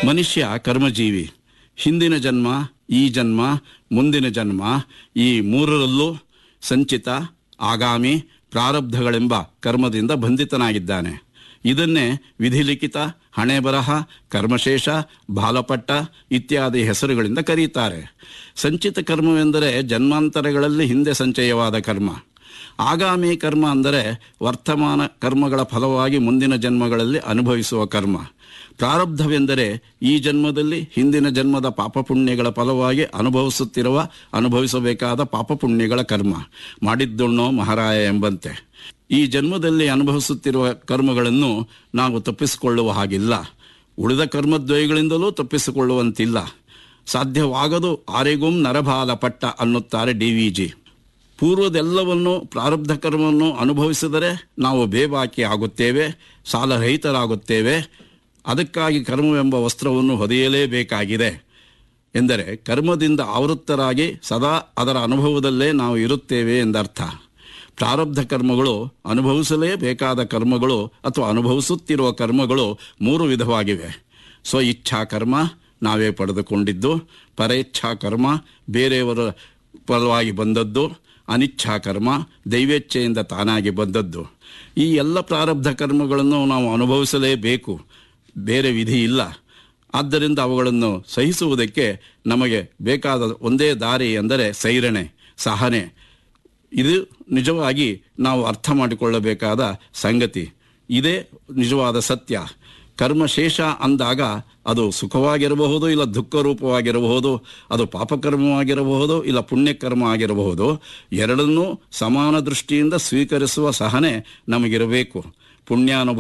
ಮನುಷ್ಯ ಕರ್ಮಜೀವಿ ಹಿಂದಿನ ಜನ್ಮ ಈ ಜನ್ಮ ಮುಂದಿನ ಜನ್ಮ ಈ ಮೂರರಲ್ಲೂ ಸಂಚಿತ ಆಗಾಮಿ ಪ್ರಾರಬ್ಧಗಳೆಂಬ ಕರ್ಮದಿಂದ ಬಂಧಿತನಾಗಿದ್ದಾನೆ ಇದನ್ನೇ ವಿಧಿಲಿಖಿತ ಹಣೆ ಬರಹ ಕರ್ಮಶೇಷ ಬಾಲಪಟ್ಟ ಇತ್ಯಾದಿ ಹೆಸರುಗಳಿಂದ ಕರೆಯುತ್ತಾರೆ ಸಂಚಿತ ಕರ್ಮವೆಂದರೆ ಜನ್ಮಾಂತರಗಳಲ್ಲಿ ಹಿಂದೆ ಸಂಚಯವಾದ ಕರ್ಮ ಆಗಾಮಿ ಕರ್ಮ ಅಂದರೆ ವರ್ತಮಾನ ಕರ್ಮಗಳ ಫಲವಾಗಿ ಮುಂದಿನ ಜನ್ಮಗಳಲ್ಲಿ ಅನುಭವಿಸುವ ಕರ್ಮ ಪ್ರಾರಬ್ಧವೆಂದರೆ ಈ ಜನ್ಮದಲ್ಲಿ ಹಿಂದಿನ ಜನ್ಮದ ಪಾಪಪುಣ್ಯಗಳ ಫಲವಾಗಿ ಅನುಭವಿಸುತ್ತಿರುವ ಅನುಭವಿಸಬೇಕಾದ ಪಾಪಪುಣ್ಯಗಳ ಕರ್ಮ ಮಾಡಿದ್ದುಣ್ಣೋ ಮಹಾರಾಯ ಎಂಬಂತೆ ಈ ಜನ್ಮದಲ್ಲಿ ಅನುಭವಿಸುತ್ತಿರುವ ಕರ್ಮಗಳನ್ನು ನಾವು ತಪ್ಪಿಸಿಕೊಳ್ಳುವ ಹಾಗಿಲ್ಲ ಉಳಿದ ಕರ್ಮದ್ವಯಗಳಿಂದಲೂ ತಪ್ಪಿಸಿಕೊಳ್ಳುವಂತಿಲ್ಲ ಸಾಧ್ಯವಾಗದು ಆರೆಗುಂ ನರಬಾಲ ಪಟ್ಟ ಅನ್ನುತ್ತಾರೆ ಡಿ ವಿ ಜಿ ಪೂರ್ವದೆಲ್ಲವನ್ನು ಪ್ರಾರಬ್ಧ ಕರ್ಮವನ್ನು ಅನುಭವಿಸಿದರೆ ನಾವು ಬೇಬಾಕಿ ಆಗುತ್ತೇವೆ ಸಾಲರಹಿತರಾಗುತ್ತೇವೆ ಅದಕ್ಕಾಗಿ ಕರ್ಮವೆಂಬ ವಸ್ತ್ರವನ್ನು ಹೊದೆಯಲೇಬೇಕಾಗಿದೆ ಎಂದರೆ ಕರ್ಮದಿಂದ ಆವೃತ್ತರಾಗಿ ಸದಾ ಅದರ ಅನುಭವದಲ್ಲೇ ನಾವು ಇರುತ್ತೇವೆ ಎಂದರ್ಥ ಪ್ರಾರಬ್ಧ ಕರ್ಮಗಳು ಅನುಭವಿಸಲೇಬೇಕಾದ ಕರ್ಮಗಳು ಅಥವಾ ಅನುಭವಿಸುತ್ತಿರುವ ಕರ್ಮಗಳು ಮೂರು ವಿಧವಾಗಿವೆ ಸ್ವ ಇಚ್ಛಾ ಕರ್ಮ ನಾವೇ ಪಡೆದುಕೊಂಡಿದ್ದು ಪರೇಚ್ಛಾ ಕರ್ಮ ಬೇರೆಯವರ ಫಲವಾಗಿ ಬಂದದ್ದು ಅನಿಚ್ಛಾ ಕರ್ಮ ದೈವೇಚ್ಛೆಯಿಂದ ತಾನಾಗಿ ಬಂದದ್ದು ಈ ಎಲ್ಲ ಪ್ರಾರಬ್ಧ ಕರ್ಮಗಳನ್ನು ನಾವು ಅನುಭವಿಸಲೇಬೇಕು ಬೇರೆ ವಿಧಿ ಇಲ್ಲ ಆದ್ದರಿಂದ ಅವುಗಳನ್ನು ಸಹಿಸುವುದಕ್ಕೆ ನಮಗೆ ಬೇಕಾದ ಒಂದೇ ದಾರಿ ಎಂದರೆ ಸೈರಣೆ ಸಹನೆ ಇದು ನಿಜವಾಗಿ ನಾವು ಅರ್ಥ ಮಾಡಿಕೊಳ್ಳಬೇಕಾದ ಸಂಗತಿ ಇದೇ ನಿಜವಾದ ಸತ್ಯ ಕರ್ಮಶೇಷ ಅಂದಾಗ ಅದು ಸುಖವಾಗಿರಬಹುದು ಇಲ್ಲ ದುಃಖ ರೂಪವಾಗಿರಬಹುದು ಅದು ಪಾಪಕರ್ಮವಾಗಿರಬಹುದು ಇಲ್ಲ ಪುಣ್ಯಕರ್ಮ ಆಗಿರಬಹುದು ಎರಡನ್ನೂ ಸಮಾನ ದೃಷ್ಟಿಯಿಂದ ಸ್ವೀಕರಿಸುವ ಸಹನೆ ನಮಗಿರಬೇಕು ಪುಣ್ಯಾನುಭವ